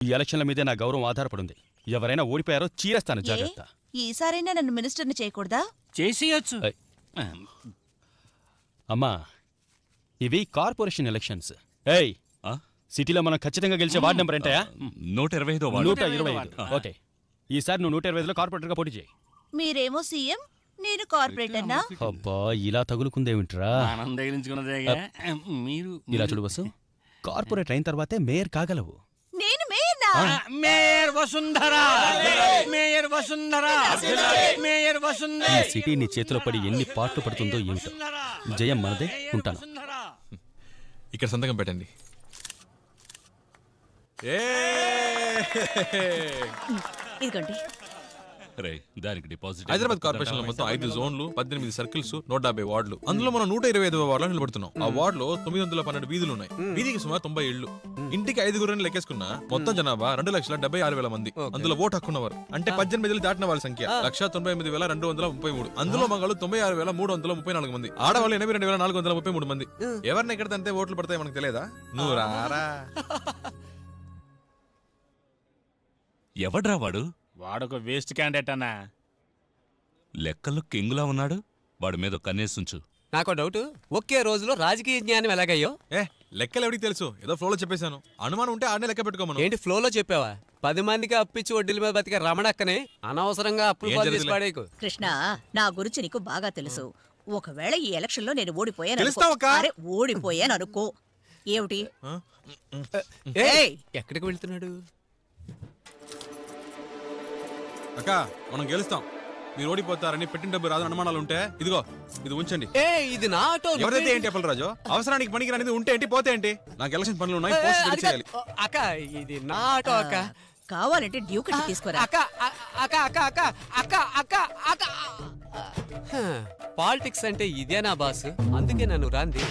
ఈ ఎలక్షన్ల మీదే నా గౌరవం ఆధారపడింది ఎవరైనా ఓడిపోయారో చీరేస్తాను ఏ జాగ్రత్త ఈసారైనా నన్ను మినిస్టర్ని చేయకూడదా చేసేయచ్చు ఐ. అమ్మా ఇవి కార్పొరేషన్ ఎలక్షన్స్ ఏయ్ ఆ? సిటీలో మనం ఖచ్చితంగా గెలిచే వార్డు నెంబర్ ఏంటయా నూట ఇరవై ఐదో వాడు నూట ఇరవై ఐదు ఓకే ఈసారి నువ్వు నూట ఇరవై ఐదులో కార్పొరేటర్గా పోటీ చేయి మీరేమో సీఎం నేను కార్పొరేటర్నా అబ్బా ఇలా తగులుకుందేమిట్రా మనం తగిలించుకున్నదేగా మీరు ఇలా చూడు బస్సు కార్పొరేటర్ అయిన తర్వాతే మేయర్ కాగలవు నేను మేయర్నా mayor Vasundhara mayor Vasundhara mayor ఈ వసుంధర సిటీ నీ చేతిలో పడి ఎన్ని పాటలు పడుతుందో ఏమిటో జయం మనదే ఉంటాను ఇక్కడ సంతకం పెట్టండి ఏ ఇదిగోండి రే దానికి డిపాజిట్ హైదరాబాద్ కార్పొరేషన్ లో మొత్తం ఐదు జోన్లు పద్దెనిమిది సర్కిల్స్ నూట డెబ్బై వార్డులు అందులో మనం నూట ఇరవై ఐదు వార్డులో నిలబడుతున్నాం ఆ వార్డులో తొమ్మిది వందల పన్నెండు వీధులు ఉన్నాయి వీధికి సుమారు తొంభై ఇళ్ళు ఇంటికి ఐదుగురిని లెక్కేసుకున్నా మొత్తం జనాభా రెండు లక్షల డెబ్బై ఆరు వేల మంది అందులో ఓటు హక్కున్నవారు అంటే పద్దెనిమిది వేలు దాటిన వాళ్ళ సంఖ్య లక్ష తొంభై ఎనిమిది వేల రెండు వందల ముప్పై మూడు అందులో మగాళ్ళు తొంభై ఆరు వేల మూడు వందల ముప్పై నాలుగు మంది ఆడవాళ్ళు ఎనభై రెండు వేల నాలుగు వందల ముప్పై మూడు మంది ఎవరిని ఎక్కడ తంతే ఓట్లు పడతాయి మనకు తెలియదా నువ్వు రారా ఎవడ్రా వాడు వాడొక వేస్ట్ క్యాండిడేట్ అన్నా లెక్కల్లో కింగులా ఉన్నాడు వాడి మీద కన్నేసుంచు నాకు డౌట్ ఒకే రోజులో రాజకీయ జ్ఞానం ఎలాగయ్యో ఏ లెక్కలు ఎవరికి తెలుసు ఏదో ఫ్లోలో చెప్పేశాను అనుమానం ఉంటే ఆడనే లెక్క పెట్టుకోమను ఏంటి ఫ్లోలో చెప్పావా పది మందికి అప్పిచ్చి వడ్డీల మీద బతికే రమణక్కనే అనవసరంగా అప్పులు ఏం పాలు చేసి జరగదులే. పాడేకు కృష్ణ నా గురించి నీకు బాగా తెలుసు ఒకవేళ ఈ ఎలక్షన్ లో నేను ఓడిపోయాను అనుకో. తెలుస్తావక్కా? అరే ఓడిపోయాను అనుకో ఏమిటి ఏయ్, ఏయ్! ఎక్కడికి వెళ్తున్నాడు అక్క మనం గెలుస్తాం మీరు ఓడిపోతారని పెట్టిన డబ్బు రాదని అనుమానాలు ఉంటే ఇదిగో ఇది ఉంచండి ఏ ఇది నా ఆటో ఎవరైతే ఏంటి అప్పల రాజు అవసరానికి పనికి రానిది ఉంటే ఏంటి పోతే ఏంటి నాకు ఎలక్షన్ పనులు ఉన్నాయి పోస్ట్ అది రెడీ కాదు. చేయాలి అక్క ఇది నా ఆటో అక్క కావాలంటే డ్యూక్ తీసుకురా అక్క అ- అక్క అక్క అక్క అక్క అక్క అక్క పాలిటిక్స్ అంటే ఇదేనా బాస్ అందుకే నన్ను రాంది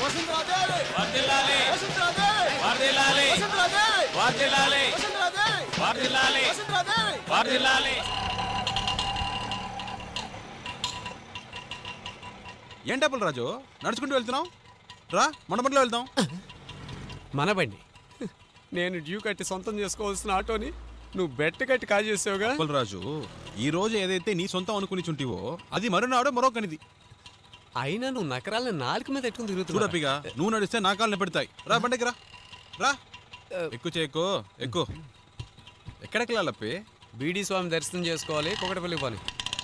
ఏంటి అప్పల రాజు నడుచుకుంటూ వెళ్తున్నాం రా మన బండిలో వెళ్దాం మన బండి నేను డ్యూ కట్టి సొంతం చేసుకోవాల్సిన ఆటోని నువ్వు బెట్ట కట్టి కాల్ చేసావుగా అప్పల రాజు ఈ రోజు ఏదైతే నీ సొంతం అనుకుని చుంటివో అది మరునాడు మరొకనిది అయినా నువ్వు నకరాలను నాలుగు మీద ఎట్టుకుని తిరుగుతున్నావు చూడప్పిగా నువ్వు నడిస్తే నా కాళ్ళు పెడతాయి రా బండికి రా రా ఎక్కువ చేయకు ఎక్కువ ఎక్కడికి వెళ్ళాలప్పి బీడీ స్వామి దర్శనం చేసుకోవాలి కుకటపల్లి పని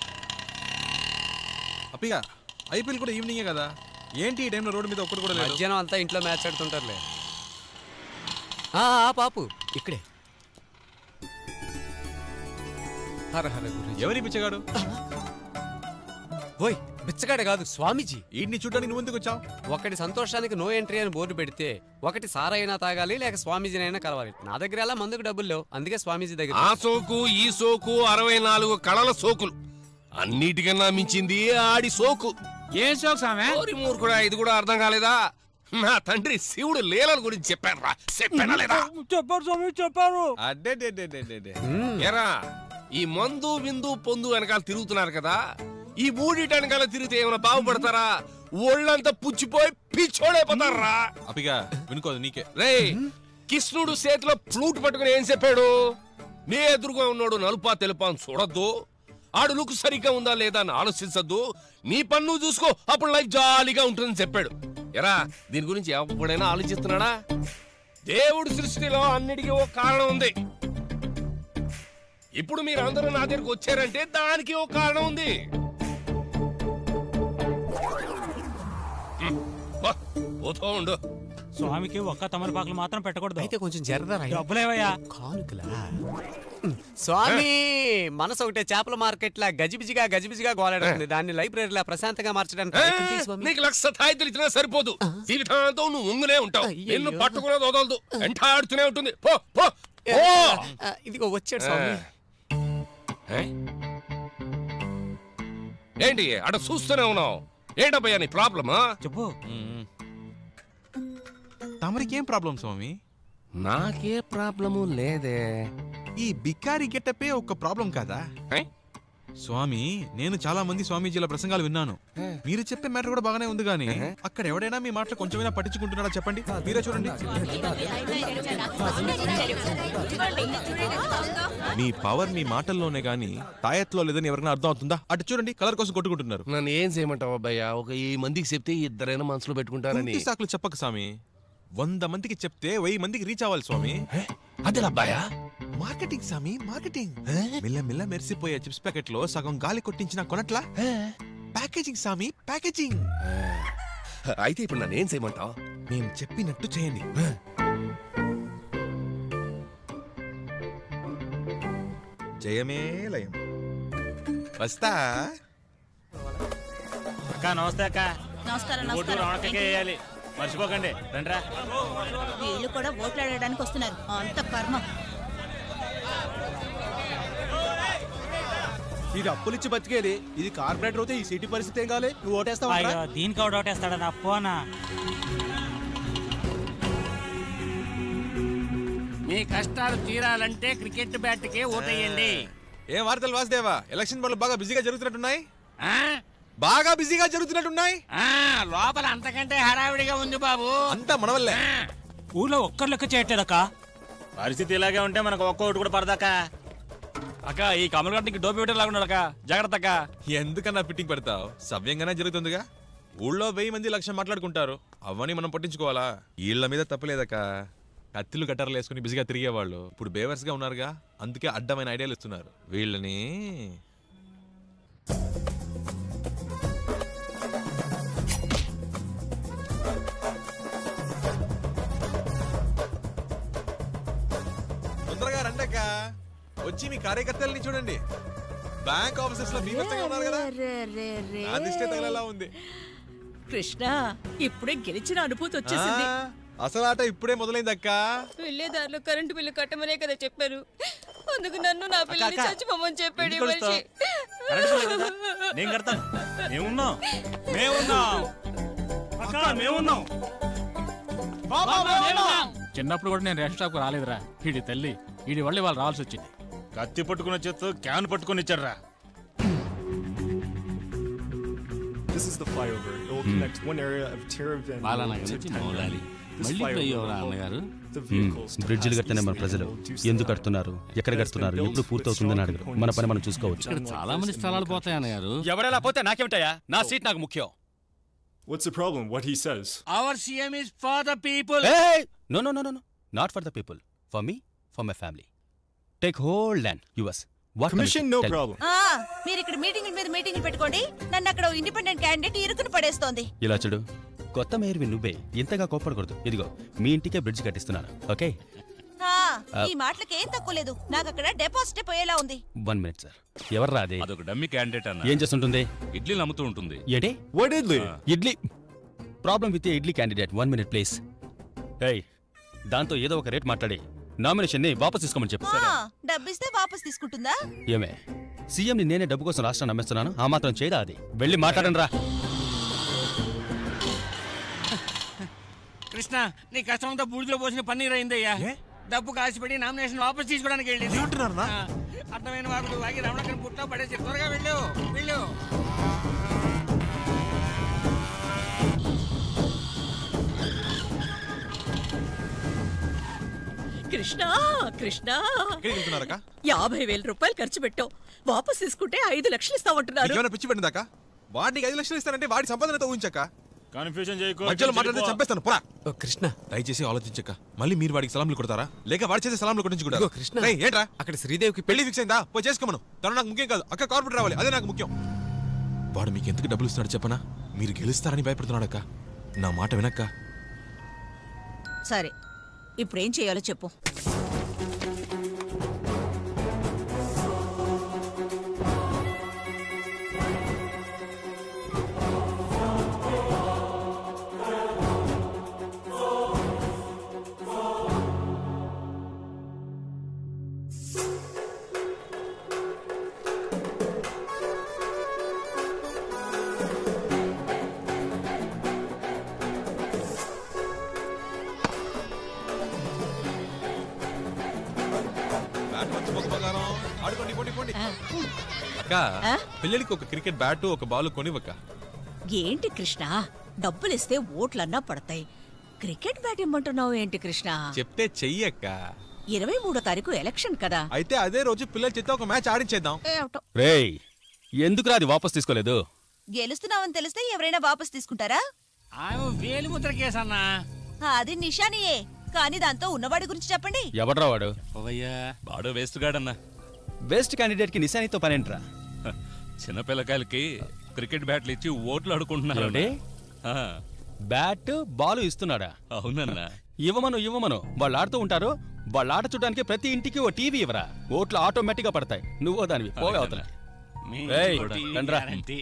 అప్పిగా ఐపీఎల్ కూడా ఈవినింగే కదా ఏంటి ఈ టైంలో రోడ్డు మీద ఒక్కడు కూడా లేదు మధ్యాహ్నం అంతా ఇంట్లో మ్యాచ్ ఆడుతుంటారులే ఆ, ఆ, పాపు ఇక్కడే హర హర గురుజీ ఎవరి పిచ్చగాడు ఓయ్ బిచ్చగాడే కాదు స్వామీజీ ఈడిని చూడడానికి నువ్వు ఎందుకు వచ్చావు ఒకటి సంతోషానికి నో ఎంట్రీ అని బోర్డు పెడితే ఒకటి సారైనా తాగాలి లేక స్వామీజీనైనా కలవాలి నా దగ్గర ఎలా మందుకు డబ్బులు లేవు అందుకే స్వామీజీ దగ్గర ఆ సోకు ఈ సోకు అరవై నాలుగు కళల సోకులు అన్నిటికన్నా మించింది ఆడి సోకు ఏం సోక్ సామె ఓరి మూర్ఖుడా ఇది కూడా అర్థం కాలేదా నా తండ్రి శివుడు లీలల గురించి చెప్పాను రా చెప్పానా లేదా చెప్పారు స్వామి చెప్పారు అడ్డే ఎరా ఈ మందు విందు పొందు వెనకాల తిరుగుతున్నారు కదా ఈ మూడిటి వెనకాల తిరిగితే ఏమైనా బాగుపడతారా ఒళ్ళంతా పుచ్చిపోయి పిచ్చోడైపోతారా అప్పిగా వినుకోదు నీకే రే కృష్ణుడు చేతిలో ఫ్లూట్ పట్టుకుని ఏం చెప్పాడు నీ ఎదురుగా ఉన్నాడు నలుపా తెలుపా అని చూడొద్దు ఆడు లుక్ సరిగ్గా ఉందా లేదా అని ఆలోచించద్దు నీ పన్ను చూసుకో అప్పుడు లైఫ్ జాలీగా ఉంటుందని చెప్పాడు ఎరా దీని గురించి ఎప్పుడైనా ఆలోచిస్తున్నాడా దేవుడి సృష్టిలో అన్నిటికీ ఒక కారణం ఉంది ఇప్పుడు మీరు అందరూ నా దగ్గరకు వచ్చారంటే దానికి ఒక కారణం ఉంది హ్మ్. బా, పోతూ ఉండు స్వామికి ఒక్క తమలపాకులు మాత్రం పెట్టకూడదు అయితే కొంచెం జరదరా డబ్బులేవయ్యా కానుకలా స్వామి మనసు ఒకటే చేపల మార్కెట్ లా గజిబిజిగా గజిబిజిగా గోలాడుతుంది దాన్ని లైబ్రరీలా ప్రశాంతంగా మార్చడానికి ఏ, ప్రయత్నం చేయి స్వామి. నీకు లక్ష తాయితులు ఇచ్చినా సరిపోదు జీవితాంతం నువ్వు ఉంగునే ఉంటావు అయ్యయ్యో. నిన్ను పట్టుకునేది వదలదు ఎంటాడుతూనే ఉంటుంది పో పో ఏ, పో ఆ, ఇదిగో వచ్చాడు స్వామి ఏ? ఏంటి అక్కడ చూస్తూనే ఉన్నావు ఏంటబ్బయ్యా నీ ప్రాబ్లమా చెప్పు తమరికి ఏం ప్రాబ్లం స్వామి నాకే ప్రాబ్లము లేదే ఈ బికారి గెట్టపే ఒక ప్రాబ్లం కాదా ఏ? స్వామి నేను చాలా మంది స్వామీజీల ప్రసంగాలు విన్నాను మీరు చెప్పే మ్యాటర్ కూడా బాగానే ఉంది కానీ అక్కడ ఎవడైనా మీ మాటలు కొంచెమైనా పట్టించుకుంటున్నారా చెప్పండి మీరే చూడండి మీ పవర్ మీ మాటల్లోనే గానీ తాయత్లో లేదని ఎవరికైనా అర్థం అవుతుందా అటు చూడండి కలర్ కోసం కొట్టుకుంటున్నారు నన్ను ఏం చేయమంటావు అబ్బాయ్యా ఒక ఈ మందికి చెప్తే ఇద్దరైనా మనసులో పెట్టుకుంటారని కుంటి సాకులు చెప్పక స్వామి వంద మందికి చెప్తే వెయ్యి మందికి రీచ్ అవ్వాలి స్వామి అదే అబ్బాయా మార్కెటింగ్ స్వామి మార్కెటింగ్ మిల్ల మిల్ల మెరిసిపోయే చిప్స్ ప్యాకెట్ లో సగం గాలి కొట్టించిన కొనట్లా ప్యాకేజింగ్ స్వామి ప్యాకేజింగ్ అయితే ఇప్పుడు నన్ను ఏం చేయమంటావు మేము చెప్పినట్టు చేయండి జయమే లయం వస్తా అక్క నమస్తే అక్క నమస్కారం ఓటు నమస్కారం రమణకే వేయాలి మర్చిపోకండి రండ్రా వీళ్ళు కూడా ఓట్లాడడానికి వస్తున్నారు అంత కర్మ ఇది అప్పులిచ్చి బతికేది ఇది కార్పొరేటర్ అయితే ఈ సిటీ పరిస్థితి ఏం కావాలి నువ్వు ఓటేస్తావు అయ్యో దీనికి ఒకటి ఒకటేస్తాడని అప్పోనా మీ కష్టాలు తీరాలంటే క్రికెట్ బ్యాట్ కే ఓటేయండి ఏం వార్తలు వాసుదేవా ఎలక్షన్ పనులు బాగా బిజీగా జరుగుతున్నట్టున్నాయి ఆ? బాగా బిజీగా జరుగుతున్నట్టున్నాయి ఆ, లోపల అంతకంటే హడావిడిగా ఉంది బాబు అంతా మన వల్లే ఊర్లో ఒక్కరు లెక్క చేయట్లేదక్క పరిస్థితి ఇలాగే ఉంటే మనకు ఒక్క ఓటు కూడా పడదాక అక్క ఈ కమల్ గడ్డకి డోపి పెట్టేలాగున్నాడు అక్క జాగ్రత్త అక్క ఎందుకన్నా ఫిట్టింగ్ పెడతావు సవ్యంగానే జరుగుతుందిగా ఊళ్ళో వెయ్యి మంది లక్ష మాట్లాడుకుంటారు అవన్నీ మనం పట్టించుకోవాలా వీళ్ళ మీద తప్పలేదక్క కత్తిలు కట్టర్లు వేసుకుని బిజీగా తిరిగేవాళ్ళు ఇప్పుడు బేవర్స్ గా ఉన్నారుగా అందుకే అడ్డమైన ఐడియాలు ఇస్తున్నారు వీళ్ళని తొందరగా రండక్క వచ్చి మీ కార్యకర్తల్ని చూడండి బ్యాంక్ ఆఫీసర్స్ లో బీభత్సంగా ఉన్నారు కదా రే, రే, రే. నా దిష్టే తగలేలా ఉంది కృష్ణ ఇప్పుడే గెలిచిన అనుభూతి వచ్చేసింది ఆ, అసలు ఆట ఇప్పుడే మొదలైందక్క వెళ్ళేదారిలో కరెంటు బిల్లు కట్టమనే కదా చెప్పారు అందుకు నన్ను నా పిల్లని అక్క, చచ్చిపోమని చెప్పాడు ఈ ఎందుకు మనిషి కరెంటు బిల్లు కదా? నేను కడతాను మేమున్నాం మేమున్నాం అక్క మేమున్నాం చిన్నప్పుడు కూడా నేను రేషన్ షాప్కి రాలేదురా వీడి తల్లి వీడి వల్ల వాళ్ళు రావాల్సి వచ్చింది కత్తి పట్టుకుని వచ్చేస్తూ క్యాన్ పట్టుకుని ఇచ్చాడ్రా This is the flyover. It will connect one area of Terravin Balanagar to నుంచి Penryn. మౌలాలి This మళ్ళీ flyover ఫ్లైఓవర్ will అన్నగారు connect the vehicles to బ్రిడ్జిలు pass కడుతున్న మన easily ప్రజలు and will do so ఎందుకు that కడుతున్నారు ఎక్కడ It has కడుతున్నారు been ఎప్పుడు built పూర్తవుతుందని with అడగరు strong మన పని మనం components చూసుకోవచ్చు ఇక్కడ చాలా మంది స్థలాలు పోతాయి అన్నగారు ఎవరైనా పోతే నాకేమిటయ్యా నా సీట్ నాకు ముఖ్యం What's the problem? What he says. Our CM is for the people no no no no not for the people for me for my family take whole land yours what Commission, no problem. ఆ, మీరు ఇక్కడ మీటింగ్ల మీద మీటింగ్లు పెట్టుకోండి నన్ను అక్కడ independent candidate ఇరుకుని పడేస్తోంది ఇలా చూడు కొత్త మేయర్వి నువ్వే ఇంతగా కోపడకూడదు ఇదిగో మీ ఇంటికే బ్రిడ్జ్ కట్టిస్తున్నాను ఓకే ఆ, ఈ మాటలకి ఏం తక్కువ లేదు నాకు అక్కడ డిపాజిట్ పోయేలా ఉంది వన్ మినిట్ సార్ ఎవర్రా అది అదొక డమ్మి క్యాండిడేట్ అన్న ఏం చేస్తుంటుంది ఇడ్లీలు అమ్ముతూ ఉంటుంది ఏంటి What idli? Idli problem with idli candidate one minute please ఏయ్ దాంతో ఏదో ఒక రేట్ మాట్లాడి నామినేషన్ ని వాపస్ తీసుకోమని చెప్పు ఆ, డబ్బిస్తే వాపస్ తీసుకుంటుందా ఏమే సీఎంని నేనే డబ్బు కోసం రాష్ట్రాన్ని నమ్మేస్తున్నాను ఆ మాత్రం చేయదా అది వెళ్ళి మాట్లాడండి రా కృష్ణ నీ కష్టంతో బూడిదలో పోసిన పన్నీర్ అయిందయ్యా డబ్బు కాసిపెట్టి నామినేషన్ వాపస్ తీసుకోవడానికి వెళ్ళింది ఏమంటున్నారన్నా? ఆ, అర్థమైన వాడు వాగి రమణకని పుట్టలో పడేసి త్వరగా వెళ్ళు వెళ్ళు కృష్ణ కృష్ణ ఎక్కడికి వెళ్తున్నారక్క యాభై వేల రూపాయలు ఖర్చు పెట్టావు వాపస్ తీసుకుంటే ఐదు లక్షలు ఇస్తామంటున్నారు నీకేమైనా పిచ్చి పెట్టిందాక వాడికి ఐదు లక్షలు ఇస్తానంటే వాడి సంపాదనతో ఊహించక్క కన్ఫ్యూజన్ చేయకు మధ్యలో మాట్లాడితే చంపేస్తాను పోరా ఓ కృష్ణ దయచేసి ఆలోచించక్క మళ్ళీ మీరు వాడికి సలాంలు కొడతారా లేక వాడి చేసే సలాంలు కొట్టించుకుంటారా ఇదిగో కృష్ణ. రేయ్, ఏంట్రా అక్కడ శ్రీదేవికి పెళ్లి ఫిక్స్ అయిందా పోయి చేసుకోమను తను నాకు ముఖ్యం కాదు అక్క కార్పొరేట్ రావాలి అదే నాకు ముఖ్యం వాడు మీకు ఎందుకు డబ్బులు ఇస్తున్నాడు చెప్పనా మీరు గెలుస్తారని భయపడుతున్నాడక్క నా మాట వినక్క సరే ఇప్పుడు ఏం చేయాలో చెప్పు పోండి పోండి పోండి అక్క ఆ? పిల్లలకి ఒక క్రికెట్ బ్యాట్ ఒక బాల్ కొనివ్వక్క ఏంటి కృష్ణ డబ్బులిస్తే ఓట్లన్నా పడతాయి క్రికెట్ బ్యాట్ ఇమ్మంటున్నావు ఏంటి కృష్ణ చెప్తే చెయ్యక్క ఇరవై మూడో తారీఖు ఎలక్షన్ కదా అయితే అదే రోజు పిల్లల చేత ఒక మ్యాచ్ ఆడించేద్దాం ఏమిటో. రేయ్ ఎందుకురా అది వాపస్ తీసుకోలేదు గెలుస్తున్నావని తెలిస్తే ఎవరైనా వాపస్ తీసుకుంటారా ఆమె వేలిముద్ర కేసు అన్నా అది నిషానియే కానీ దాంతో ఉన్నవాడి గురించి చెప్పండి ఎవడ్రా వాడు ఓవయ్యా వాడు వేస్ట్ గాడన్నా బెస్ట్ క్యాండిడేట్ కి నిశానితో పనేంట్రా చిన్నపిల్లకాయలకి క్రికెట్ బ్యాట్లు ఇచ్చి ఓట్లు ఆడుకుంటున్నారు ఏమిటి? బ్యాట్ బాల్ ఇస్తున్నాడా అవునన్నా ఇవ్వమను ఇవ్వమను వాళ్ళు ఆడుతూ ఉంటారు వాళ్ళు ఆట చూడడానికి ప్రతి ఇంటికి ఓ టీవీ ఇవ్వరా ఓట్లు ఆటోమేటిక్ గా పడతాయి నువ్వో దానివి పోవే అవతల మీ రేయ్, ఓటు రండ్రా. గ్యారంటీ.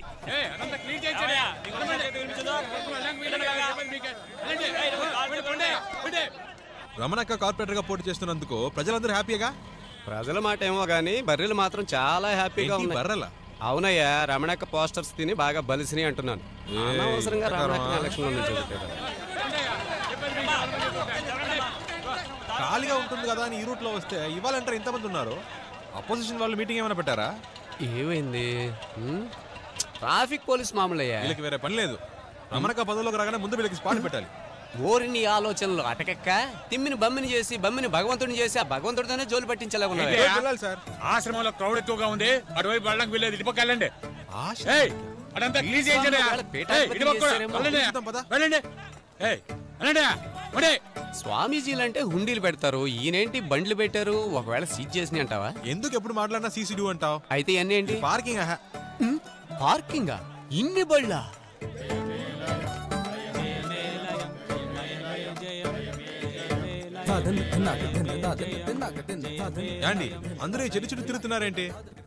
రమణక్క కార్పొరేటర్ గా పోటీ చేస్తున్నందుకు ప్రజలందరూ హ్యాపీగా ప్రజల మాట ఏమో గానీ బర్రెలు మాత్రం చాలా హ్యాపీగా ఏంటి ఉన్నాయి బర్రెలా? అవునయ్యా రమణక్క పోస్టర్స్ తిని బాగా బలిసినాయి అంటున్నాను ఏ, అనవసరంగా ఎక్కడ రమణక్క రా? ఎలక్షన్ నుంచి పెట్టారు. ఖాళీగా ఉంటుంది కదా అని ఈ రూట్ లో వస్తే ఇవ్వాలంటారు ఇంతమంది ఉన్నారు అపోజిషన్ వాళ్ళు మీటింగ్ ఏమైనా పెట్టారా ఏమైంది హ్మ్? ట్రాఫిక్ పోలీస్ మామూలయ్యా వీళ్ళకి వేరే పని లేదు రమణక్క పదవిలోకి రాగానే ముందు వీళ్ళకి స్పాట్ పెట్టాలి ఓరిని ఆలోచనలు అటకెక్క తిమ్మిని బమ్మిని చేసి బమ్మిని భగవంతుడిని చేసి ఆ భగవంతుడితోనే జోలు పట్టించేలా ఉన్నాయి ఏంటి? వెళ్ళాలి సార్ ఆశ్రమంలో క్రౌడ్ ఎక్కువగా ఉంది అటువైపు వెళ్ళడానికి వెళ్ళేది ఇటుపక్క వెళ్ళండి ఏయ్, అదంతా రిలీజ్ చేయించండి వాళ్ళ పీఠాధిపతి ఏయ్, ఇటుపక్క కూడా. చేశారేమో. వెళ్ళండి. చూద్దాం పద. వెళ్ళండి ఏయ్, వెళ్ళండి వెళ్ళండి. స్వామీజీలు అంటే హుండీలు పెడతారు ఈయనేంటి బండ్లు పెట్టారు ఒకవేళ సీజ్ చేసినాయి అంటావా ఎందుకు ఎప్పుడు మాట్లాడినా సీసీడీ అంటావు అయితే ఇవన్నీ ఏంటి పార్కింగ్ పార్కింగా ఇన్ని బళ్ళ యాండి అందరూ ఈ చెట్టు చుట్టూ తిరుగుతున్నారేంటి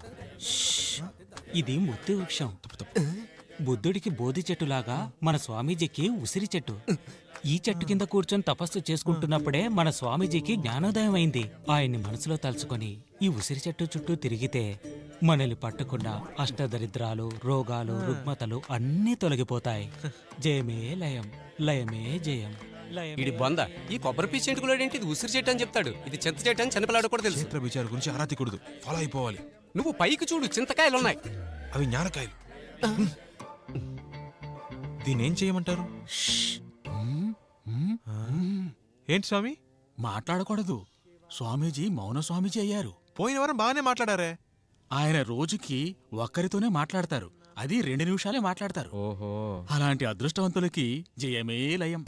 ఇది ముత్తి వృక్షం బుద్ధుడికి బోధి చెట్టులాగా మన స్వామీజీకి ఉసిరి చెట్టు ఈ చెట్టు కింద కూర్చొని తపస్సు చేసుకుంటున్నప్పుడే మన స్వామీజీకి జ్ఞానోదయం అయింది ఆయన్ని మనసులో తలుచుకొని ఈ ఉసిరి చెట్టు చుట్టూ తిరిగితే మనల్ని పట్టుకున్న అష్టదరిద్రాలు రోగాలు రుగ్మతలు అన్నీ తొలగిపోతాయి జయమే లయం లయమే జయం లయమే ఇది బొంద ఈ కొబ్బరి పీచు చెట్టుకులో ఏంటి ఇది ఉసిరి చెట్టు అని చెప్తాడు ఇది చింత చెట్టు అని చిన్నపిల్లాడు కూడా తెలుసు క్షేత్ర విచార గురించి ఆరా తీయకూడదు ఫాలో అయిపోవాలి నువ్వు పైకి చూడు చింతకాయలు ఉన్నాయి అవి జ్ఞానకాయలు దీన్ని ఏం చేయమంటారు ఆ? ఏంటి స్వామి మాట్లాడకూడదు స్వామీజీ మౌన స్వామీజీ అయ్యారు పోయిన వారం బాగానే మాట్లాడారే ఆయన రోజుకి ఒక్కరితోనే మాట్లాడతారు అది రెండు నిమిషాలే మాట్లాడతారు ఓహో అలాంటి అదృష్టవంతులకి జయమే లయం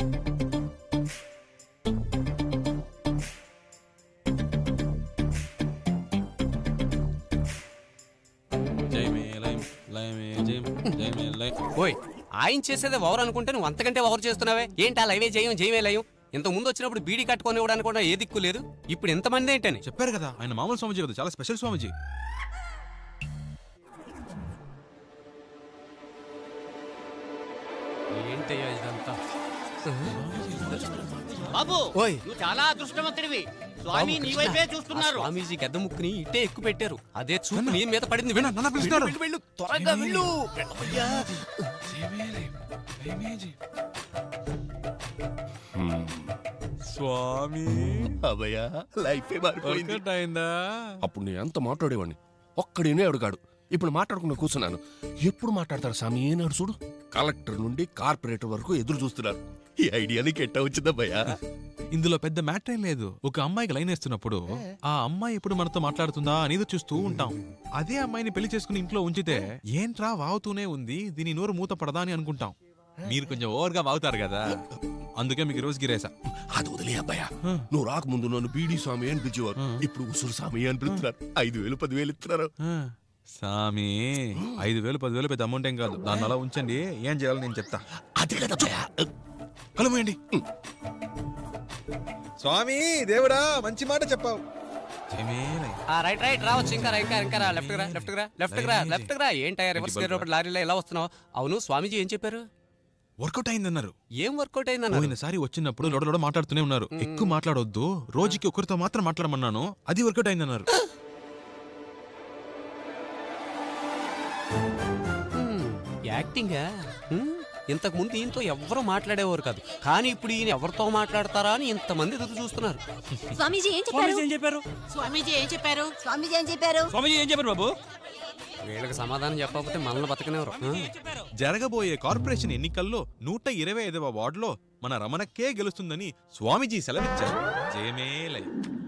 జై మే లయం లయమే జయం జై మే లయం ఓయ్ ఆయన చేసేదే ఓవర్ అనుకుంటే నువ్వు అంతకంటే ఓవర్ చేస్తున్నావే ఏంటి ఆ లైవే చేయం జయమే లయం ఇంత ముందు వచ్చినప్పుడు బీడీ కట్టుకొని ఇవ్వడానికి కూడా ఏ దిక్కు లేదు ఇప్పుడు ఎంతమంది ఏంటని చెప్పారు కదా ఆయన మామూలు స్వామిజీ కదా చాలా స్పెషల్ స్వామిజీ ఏంటయ్యా ఇదంతా బాబు ఓయ్. నువ్వు చాలా అదృష్టవంతుడివి స్వామి నీ వైపే చూస్తున్నారు ఆ స్వామీజీ గద్ద ముక్కుని ఇటే ఎక్కువ పెట్టారు అదే చూపు నీ మీద పడింది వెళ్ళు, నన్ను పిలుస్తున్నారు. వెళ్ళు, వెళ్ళు, త్వరగా వెళ్ళు అయ్యా. స్వామి అభయా లైఫ్ వర్కౌట్ అయిందా అప్పుడు నేను ఎంత మాట్లాడేవాడిని ఒక్కడేనే అడుగాడు ఇప్పుడు మాట్లాడుకున్న కూర్చున్నాను ఎప్పుడు మాట్లాడతాడు స్వామి ఏనాడు చూడు కలెక్టర్ నుండి కార్పొరేటర్ వరకు ఎదురు చూస్తున్నారు ఈ ఐడియా నీకు ఎట్టా వచ్చిందా భయ్యా ఇందులో పెద్ద మ్యాటర్ ఏం లేదు ఒక అమ్మాయికి లైన్ వేస్తున్నప్పుడు ఆ అమ్మాయి ఎప్పుడు మనతో మాట్లాడుతుందా అనేది చూస్తూ ఉంటాం అదే అమ్మాయిని పెళ్లి చేసుకుని ఇంట్లో ఉంచితే ఏంట్రా వాగుతూనే ఉంది దీని నోరు మూత పడదా అని అనుకుంటాం మీరు కొంచెం ఓవర్గా వాగుతారు కదా అందుకే మీకు ఈ రోజు గిరేసా అది వదిలే అబ్బాయా నువ్వు రాకముందు నన్ను బీడీ స్వామి అని పిలిచేవారు ఇప్పుడు ఉసురు స్వామి అని పిలుస్తున్నారు ఐదు వేలు పదివేలు ఇస్తున్నారు సామి ఐదు వేలు పదివేలు పెద్ద అమౌంట్ ఏం కాదు దాన్ని అలా ఉంచండి ఏం చేయాలో నేను చెప్తా అది కదా భయ్యా కలుమేయండి స్వామి దేవుడా మంచి మాట చెప్పావు ఆ, రైట్ రైట్ రావచ్చు ఇంకా రా, ఇంకా ఇంకా రా లెఫ్ట్ రా లెఫ్ట్ రా లెఫ్ట్ రా లెఫ్ట్ రా ఏంటయ్యా రివర్స్ గేర్ ఒకటి లారీలో ఎలా వస్తున్నావు అవును స్వామీజీ ఏం చెప్పారు వర్కౌట్ అయిందన్నారు ఏం వర్కౌట్ అయిందన్నారు పోయినసారి వచ్చినప్పుడు లొడలొడ మాట్లాడుతూనే ఉన్నారు ఎక్కువ మాట్లాడొద్దు రోజుకి ఒకరితో మాత్రం మాట్లాడమన్నాను అది వర్కౌట్ అయిందన్నారు యాక్టింగా ఇంతకు ముందు ఈయనతో ఎవరూ మాట్లాడేవారు కాదు కానీ ఇప్పుడు ఈయన ఎవరితో మాట్లాడతారా అని ఇంతమంది ఎదురు చూస్తున్నారు స్వామీజీ ఏం స్వామీజీ ఏం చెప్పారు స్వామీజీ ఏం చెప్పారు స్వామీజీ ఏం చెప్పారు స్వామీజీ ఏం చెప్పారు బాబు వీళ్ళకి సమాధానం చెప్పకపోతే మనల్ని బతకనేవారు ఆ. జరగబోయే కార్పొరేషన్ ఎన్నికల్లో నూట ఇరవై ఐదవ వార్డులో మన రమణకే గెలుస్తుందని స్వామీజీ సెలవిచ్చారు జయమేలై